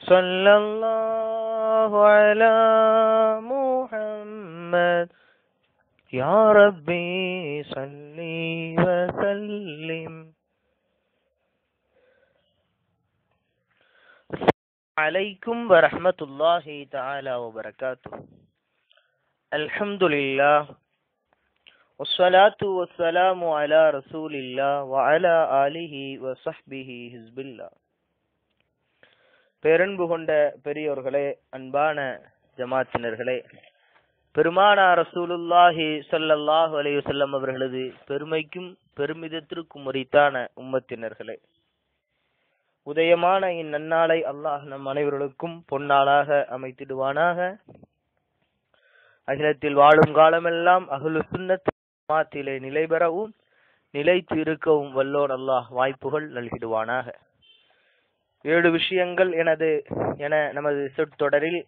صلى الله على محمد يا ربي صل وسلم عليكم ورحمة الله تعالى وبركاته الحمد لله والصلاة والسلام على رسول الله وعلى آله وصحبه حزب الله பேரன்பு கொண்ட பெரியோர்களே அன்பான ஜமாத்தினர்களே பெருமானா ரசூலுல்லாஹி ஸல்லல்லாஹு அலைஹி வஸல்லம் அவர்களது பெருமைக்கும் பெருமிதத்திற்கும் உரித்தான உம்மத்தினர்களே உதயமான இந்நன்னாளை அல்லாஹ் நம் அனைவர்களுக்கும் பொன்னாளாக அமைத்திடுவானாக அகிலத்தில் வாழும் காலமெல்லாம் அகுலு சுன்னத் மாத்திலே நிலை பெறவும் நிலைத்து இருக்கவும் வல்லோன் அல்லாஹ் வாய்ப்புகள் நல்கிடுவானாக ஏழு விஷயங்கள் எனது என நமது சொற்றொடரில்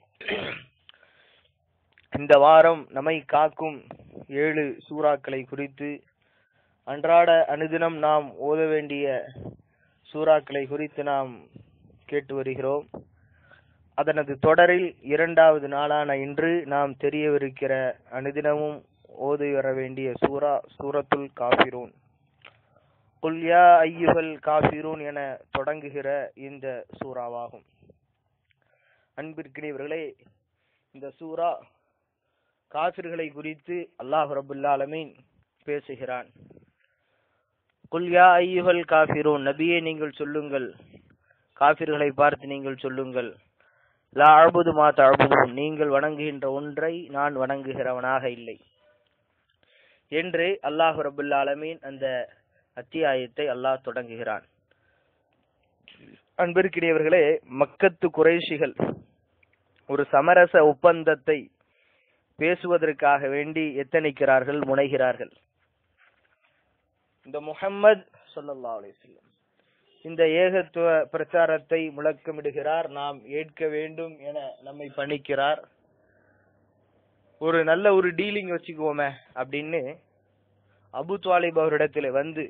இந்த வாரம் நம்மை காக்கும் ஏழு சூறாக்களை குறித்து அன்றாட அனுதினம் நாம் ஓத வேண்டிய சூறாக்களை குறித்து நாம் கேட்டு வருகிறோம் அதனது தொடரில் இரண்டாவது நாளான இன்று நாம் தெரியவிருக்கிற அனுதினமும் ஓதி வர வேண்டிய சூரா சூரத்துல் காபிரூன் குல் யா ஐயுகல் காபிரூன் என தொடங்குகிற இந்த சூறாவாகும் அன்பிற்கினியவர்களே இந்த சூரா காபிர்களை குறித்து அல்லாஹ் ரபுல்லா அலமீன் பேசுகிறான் குல் யா ஐயுகல் காபிரூன் நபியே நீங்கள் சொல்லுங்கள் காபிர்களை பார்த்து நீங்கள் சொல்லுங்கள் லா அழுபது மா தழுபதும் நீங்கள் வணங்குகின்ற ஒன்றை நான் வணங்குகிறவனாக இல்லை என்று அல்லாஹ் ரபுல்லா அலமீன் அந்த அத்தியாயத்தை அல்லாஹ் தொடங்குகிறான் அன்பிற்கிடையவர்களே மக்கத்து குறைஷிகள் ஒரு சமரச ஒப்பந்தத்தை பேசுவதற்காக வேண்டி எத்தனிக்கிறார்கள் முனைகிறார்கள் இந்த முஹம்மது சொல்லல்லா அலிஸ்லம் இந்த ஏகத்துவ பிரச்சாரத்தை முழக்கமிடுகிறார் நாம் ஏற்க வேண்டும் என நம்மை பணிக்கிறார் ஒரு நல்ல ஒரு டீலிங் வச்சுக்குவோமே அப்படின்னு அபு துவாலிப் அவரிடத்துல வந்து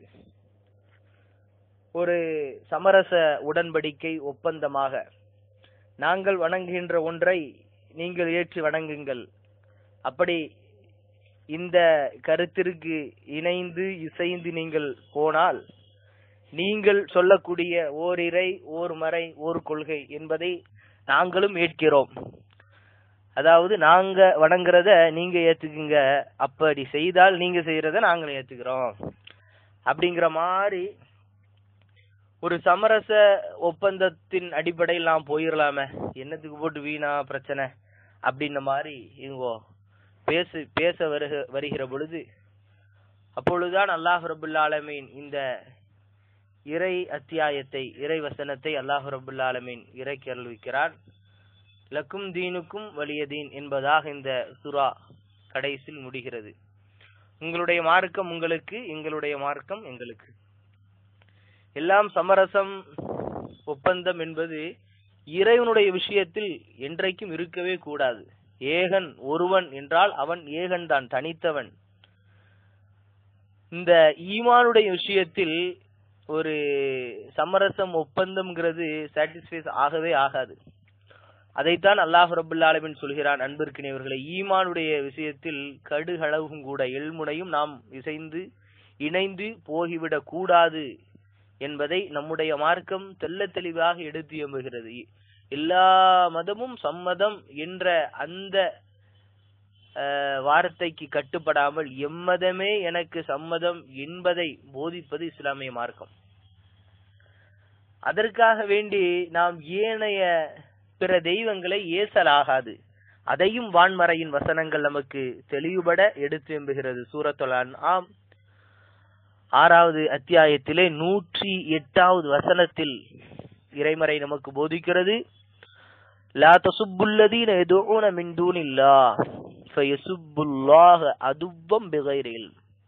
ஒரு சமரச உடன்படிக்கை ஒப்பந்தமாக நாங்கள் வணங்குகின்ற ஒன்றை நீங்கள் ஏற்று வணங்குங்கள் அப்படி இந்த கருத்திற்கு இணைந்து இசைந்து நீங்கள் போனால் நீங்கள் சொல்லக்கூடிய ஓரிரை ஓர் மறை ஓர் கொள்கை என்பதை நாங்களும் ஏற்கிறோம் அதாவது நாங்க வணங்குறத நீங்க ஏத்துக்குங்க அப்படி செய்தால் நீங்க செய்யறத நாங்களும் ஏத்துக்கிறோம் அப்படிங்கிற மாதிரி ஒரு சமரச ஒப்பந்தத்தின் அடிப்படையில் நாம் போயிடலாமே என்னத்துக்கு போட்டு வீணா பிரச்சனை அப்படின்ன மாதிரி இவங்கோ பேசு பேச வருக வருகிற பொழுது அப்பொழுதுதான் அல்லாஹ் ரபுல்லா ஆலமீன் இந்த இறை அத்தியாயத்தை இறை வசனத்தை அல்லாஹ் ரபுல்லா ஆலமீன் இறைக்கு அருள்விக்கிறான் லக்கும் தீனுக்கும் வலிய தீன் என்பதாக இந்த சுறா கடைசியில் முடிகிறது உங்களுடைய மார்க்கம் உங்களுக்கு எங்களுடைய மார்க்கம் எங்களுக்கு எல்லாம் சமரசம் ஒப்பந்தம் என்பது இறைவனுடைய விஷயத்தில் என்றைக்கும் இருக்கவே கூடாது ஏகன் ஒருவன் என்றால் அவன் ஏகன் தான் தனித்தவன் இந்த ஈமானுடைய விஷயத்தில் ஒரு சமரசம் ஒப்பந்தம்ங்கிறது சாட்டிஸ்ஃபைஸ் ஆகவே ஆகாது அதைத்தான் அல்லாஹ் ரபுல்லா ஆலமின் சொல்கிறான் அன்பிற்கினவர்களை ஈமானுடைய விஷயத்தில் கடுகளவும் கூட எள்முனையும் நாம் இசைந்து இணைந்து போகிவிடக் கூடாது என்பதை நம்முடைய மார்க்கம் தெல்ல தெளிவாக எடுத்து எம்புகிறது எல்லா மதமும் சம்மதம் என்ற அந்த வார்த்தைக்கு கட்டுப்படாமல் எம்மதமே எனக்கு சம்மதம் என்பதை போதிப்பது இஸ்லாமிய மார்க்கம் அதற்காக வேண்டி நாம் ஏனைய பிற தெய்வங்களை ஏசலாகாது அதையும் வான்மறையின் வசனங்கள் நமக்கு தெளிவுபட எடுத்து எம்புகிறது சூரத்தொலான் ஆம் ஆறாவது அத்தியாயத்திலே நூற்றி எட்டாவது வசனத்தில் இறைமறை நமக்கு போதிக்கிறது லா தசுப்புல்லதீன எதுன மின் தூனில்லா ஃபயசுப்புல்லாஹ அதுவம் பிகைரில்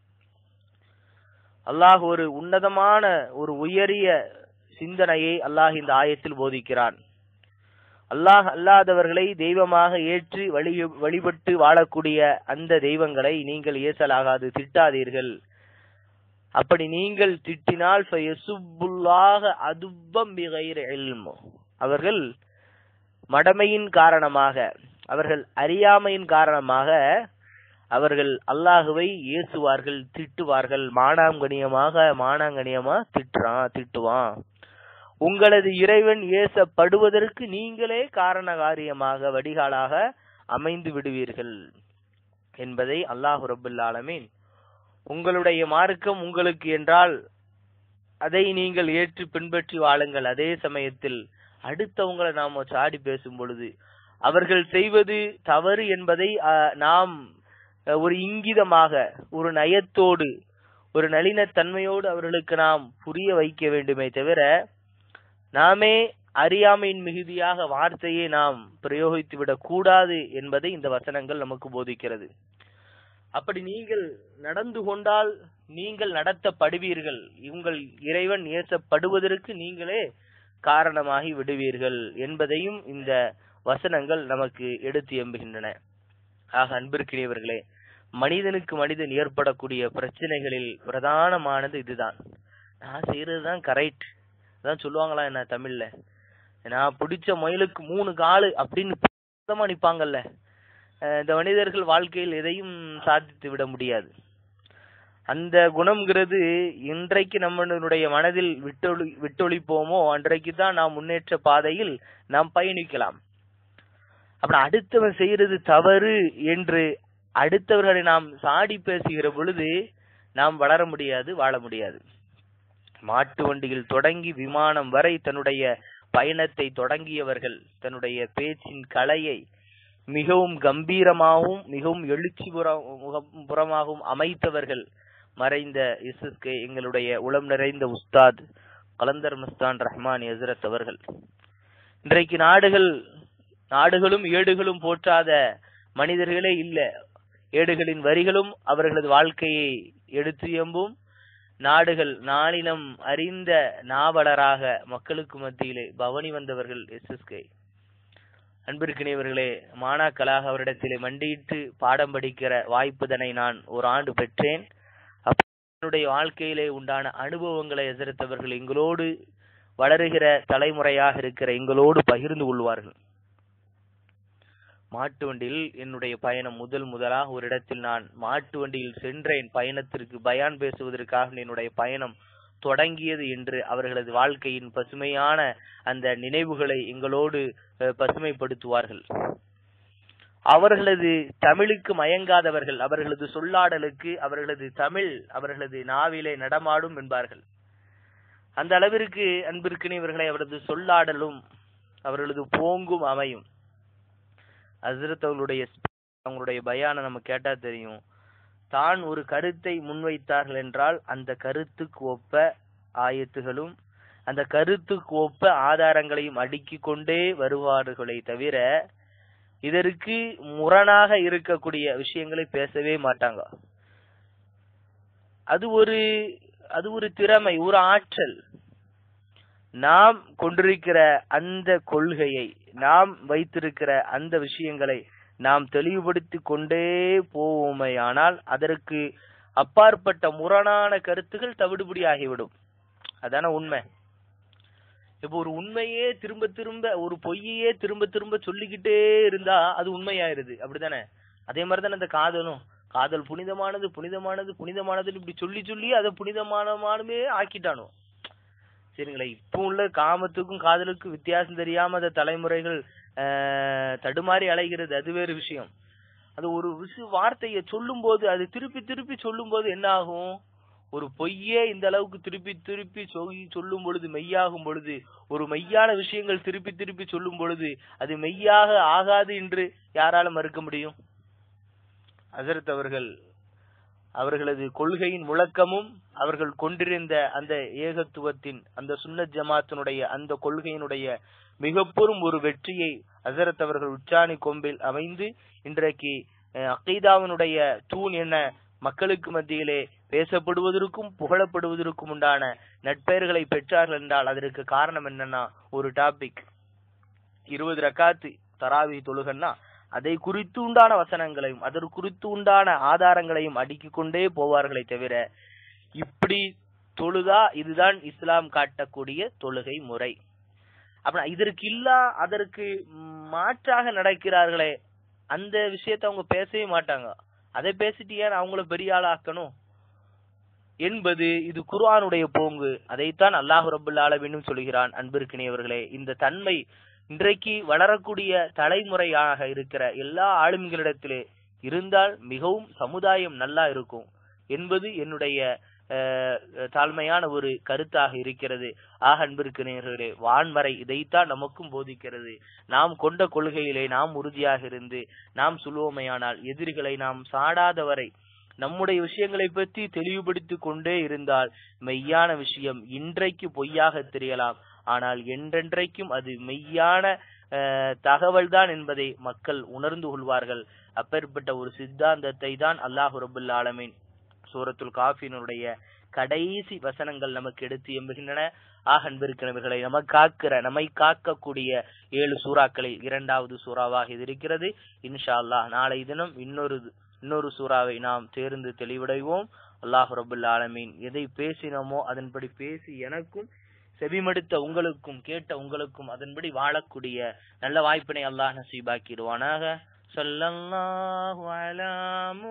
அல்லாஹ் ஒரு உன்னதமான ஒரு உயரிய சிந்தனையை அல்லாஹ் இந்த ஆயத்தில் போதிக்கிறான் அல்லாஹ் அல்லாதவர்களை தெய்வமாக ஏற்றி வழி வழிபட்டு வாழக்கூடிய அந்த தெய்வங்களை நீங்கள் ஏசலாகாது திட்டாதீர்கள் அப்படி நீங்கள் திட்டினால் அதுவம் அவர்கள் மடமையின் காரணமாக அவர்கள் அறியாமையின் காரணமாக அவர்கள் அல்லாஹுவை ஏசுவார்கள் திட்டுவார்கள் மானாங்கனியமாக மானாங்கனியமா திட்டுறான் திட்டுவான் உங்களது இறைவன் ஏசப்படுவதற்கு நீங்களே காரண காரியமாக வடிகாலாக அமைந்து விடுவீர்கள் என்பதை அல்லாஹு ரபுல் ஆலமீன் உங்களுடைய மார்க்கம் உங்களுக்கு என்றால் அதை நீங்கள் ஏற்று பின்பற்றி வாழுங்கள் அதே சமயத்தில் அடுத்தவங்களை நாம சாடி பேசும் பொழுது அவர்கள் செய்வது தவறு என்பதை அஹ், நாம் அஹ், ஒரு இங்கிதமாக ஒரு நயத்தோடு ஒரு நளினத்தன்மையோடு அவர்களுக்கு நாம் புரிய வைக்க வேண்டுமே தவிர நாமே அறியாமையின் மிகுதியாக வார்த்தையை நாம் பிரயோகித்து விடக் கூடாது என்பதை இந்த வசனங்கள் நமக்கு போதிக்கிறது அப்படி நீங்கள் நடந்து கொண்டால் நீங்கள் நடத்தப்படுவீர்கள் உங்கள் இறைவன் ஏசப்படுவதற்கு நீங்களே காரணமாகி விடுவீர்கள் என்பதையும் இந்த வசனங்கள் நமக்கு எடுத்து எம்புகின்றன ஆக அன்பிற்கினியவர்களே மனிதனுக்கு மனிதன் ஏற்படக்கூடிய பிரச்சனைகளில் பிரதானமானது இதுதான் நான் செய்யறதுதான் கரெக்ட் அதான் சொல்லுவாங்களா என்ன தமிழ்ல நான் பிடிச்ச முயலுக்கு மூணு காலு அப்படின்னு சுத்தமா நிப்பாங்கல்ல அஹ் இந்த மனிதர்கள் வாழ்க்கையில் எதையும் சாதித்து விட முடியாது அந்த குணம்ங்கிறது இன்றைக்கு நம்மளுடைய மனதில் விட்டொழி விட்டொழிப்போமோ அன்றைக்கு தான் நாம் முன்னேற்ற பாதையில் நாம் பயணிக்கலாம் அப்புறம் அடுத்தவன் செய்யறது தவறு என்று அடுத்தவர்களை நாம் சாடி பேசுகிற பொழுது நாம் வளர முடியாது வாழ முடியாது மாட்டு வண்டியில் தொடங்கி விமானம் வரை தன்னுடைய பயணத்தை தொடங்கியவர்கள் தன்னுடைய பேச்சின் கலையை மிகவும் கம்பீரமாகவும் மிகவும் எழுச்சி புறமாகவும் அமைத்தவர்கள் மறைந்த இசுஸ்கே எங்களுடைய உளம் நிறைந்த உஸ்தாத் கலந்தர் மஸ்தான் ரஹ்மான் எசரத் அவர்கள் இன்றைக்கு நாடுகள் நாடுகளும் ஏடுகளும் போற்றாத மனிதர்களே இல்ல ஏடுகளின் வரிகளும் அவர்களது வாழ்க்கையை எடுத்து எம்பும் நாடுகள் நாளினம் அறிந்த நாவலராக மக்களுக்கு மத்தியிலே பவனி வந்தவர்கள் எஸ்எஸ்கே அன்பிற்கினியவர்களே மாணாக்களாக அவரிடத்திலே மண்டியிட்டு பாடம் படிக்கிற வாய்ப்புதனை நான் ஒரு ஆண்டு பெற்றேன் என்னுடைய வாழ்க்கையிலே உண்டான அனுபவங்களை எதிர்த்தவர்கள் எங்களோடு வளருகிற தலைமுறையாக இருக்கிற எங்களோடு பகிர்ந்து கொள்வார்கள் மாட்டு வண்டியில் என்னுடைய பயணம் முதல் முதலாக ஒரு இடத்தில் நான் மாட்டு வண்டியில் சென்றேன் பயணத்திற்கு பயான் பேசுவதற்காக என்னுடைய பயணம் தொடங்கியது என்று அவர்களது வாழ்க்கையின் பசுமையான அந்த நினைவுகளை எங்களோடு பசுமைப்படுத்துவார்கள் அவர்களது தமிழுக்கு மயங்காதவர்கள் அவர்களது சொல்லாடலுக்கு அவர்களது தமிழ் அவர்களது நாவிலே நடமாடும் என்பார்கள் அந்த அளவிற்கு அன்பிற்கினே இவர்களை அவரது சொல்லாடலும் அவர்களது போங்கும் அமையும் அசரத் அவங்களுடைய அவங்களுடைய பயான நம்ம கேட்டா தெரியும் தான் ஒரு கருத்தை முன்வைத்தார்கள் என்றால் அந்த கருத்துக்கு ஒப்ப ஆயத்துகளும் அந்த கருத்துக்கு ஒப்ப ஆதாரங்களையும் அடுக்கிக் கொண்டே வருவார்களே தவிர இதற்கு முரணாக இருக்கக்கூடிய விஷயங்களை பேசவே மாட்டாங்க அது ஒரு அது ஒரு திறமை ஒரு ஆற்றல் நாம் கொண்டிருக்கிற அந்த கொள்கையை நாம் வைத்திருக்கிற அந்த விஷயங்களை நாம் தெளிவுபடுத்தி கொண்டே போவோமே ஆனால் அதற்கு அப்பாற்பட்ட முரணான கருத்துகள் தவிடுபடி ஆகிவிடும் அதான உண்மை இப்போ ஒரு உண்மையே திரும்ப திரும்ப ஒரு பொய்யையே திரும்ப திரும்ப சொல்லிக்கிட்டே இருந்தா அது உண்மையாயிருது அப்படித்தானே அதே மாதிரிதானே அந்த காதலும் காதல் புனிதமானது புனிதமானது புனிதமானதுன்னு இப்படி சொல்லி சொல்லி அதை புனிதமானமானுமே ஆக்கிட்டானோ சரிங்களா இப்போ உள்ள காமத்துக்கும் காதலுக்கும் வித்தியாசம் தெரியாம அந்த தலைமுறைகள் தடுமாறி அலைகிறது அது வேறு விஷயம் அது ஒரு விஷய வார்த்தையை சொல்லும் போது அது திருப்பி திருப்பி சொல்லும் போது என்ன ஆகும் ஒரு பொய்யே இந்த அளவுக்கு திருப்பி திருப்பி சொல்லும் பொழுது மெய்யாகும் பொழுது ஒரு மெய்யான விஷயங்கள் திருப்பி திருப்பி சொல்லும் பொழுது அது மெய்யாக ஆகாது என்று யாரால மறுக்க முடியும் அசரத் அவர்கள் அவர்களது கொள்கையின் முழக்கமும் அவர்கள் கொண்டிருந்த அந்த ஏகத்துவத்தின் அந்த சுன்னத் ஜமாத்தினுடைய அந்த கொள்கையினுடைய மிக பெரும் ஒரு வெற்றியை அசரத் அவர்கள் உச்சாணி கொம்பில் அமைந்து இன்றைக்கு அகைதாவினுடைய தூண் என்ன மக்களுக்கு மத்தியிலே பேசப்படுவதற்கும் புகழப்படுவதற்கும் உண்டான நட்பெயர்களை பெற்றார்கள் என்றால் அதற்கு காரணம் என்னன்னா ஒரு டாபிக் இருபது ரக்காத்து தராவி தொழுகன்னா அதை குறித்து உண்டான வசனங்களையும் அதற்கு குறித்து உண்டான ஆதாரங்களையும் அடுக்கிக் கொண்டே போவார்களே தவிர இப்படி தொழுதா இதுதான் இஸ்லாம் காட்டக்கூடிய தொழுகை முறை அப்ப இதற்கு இல்லா அதற்கு மாற்றாக நடக்கிறார்களே அந்த விஷயத்த அவங்க பேசவே மாட்டாங்க அதை பேசிட்டு ஏன் அவங்கள பெரிய ஆளாக்கணும் என்பது இது குர்ஆனுடைய போங்கு அதைத்தான் அல்லாஹ் ரபுல் ஆலமீனும் சொல்கிறான் அன்பிற்கினியவர்களே இந்த தன்மை இன்றைக்கு வளரக்கூடிய தலைமுறையாக இருக்கிற எல்லா ஆளுமைகளிடத்திலே இருந்தால் மிகவும் சமுதாயம் நல்லா இருக்கும் என்பது என்னுடைய அஹ், தாழ்மையான ஒரு கருத்தாக இருக்கிறது ஆக அன்பிற்கினியர்களே வான்மறை இதைத்தான் நமக்கும் போதிக்கிறது நாம் கொண்ட கொள்கையிலே நாம் உறுதியாக இருந்து நாம் சொல்வோமையானால் எதிரிகளை நாம் சாடாதவரை நம்முடைய விஷயங்களை பற்றி தெளிவுபடுத்திக் கொண்டே இருந்தால் மெய்யான விஷயம் இன்றைக்கு பொய்யாக தெரியலாம் ஆனால் என்றென்றைக்கும் அது மெய்யான தகவல் தான் என்பதை மக்கள் உணர்ந்து கொள்வார்கள் அப்பேற்பட்ட ஒரு சித்தாந்தத்தை தான் அல்லாஹு ரபுல் ஆலமீன் சூரத்துல் காஃபினுடைய கடைசி வசனங்கள் நமக்கு எடுத்து எம்புகின்றன ஆக அன்பிருக்கிறவர்களை நமக்கு காக்கிற நம்மை காக்கக்கூடிய ஏழு சூறாக்களில் இரண்டாவது சூறாவாக இது இருக்கிறது இன்ஷா அல்லாஹ் நாளை தினம் இன்னொரு இன்னொரு சூறாவை நாம் தேர்ந்து தெளிவடைவோம் அல்லாஹ் ரபுல் ஆலமீன் எதை பேசினோமோ அதன்படி பேசி எனக்கும் செவிமடுத்த உங்களுக்கும் கேட்ட உங்களுக்கும் அதன்படி வாழக்கூடிய நல்ல வாய்ப்பினை அல்லாஹ் நசீபாக்கிடுவானாக ஸல்லல்லாஹு அலா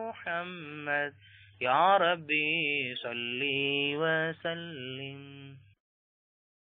முஹம்மத் யா ரப்பி ஸல்லி வஸல்லிம்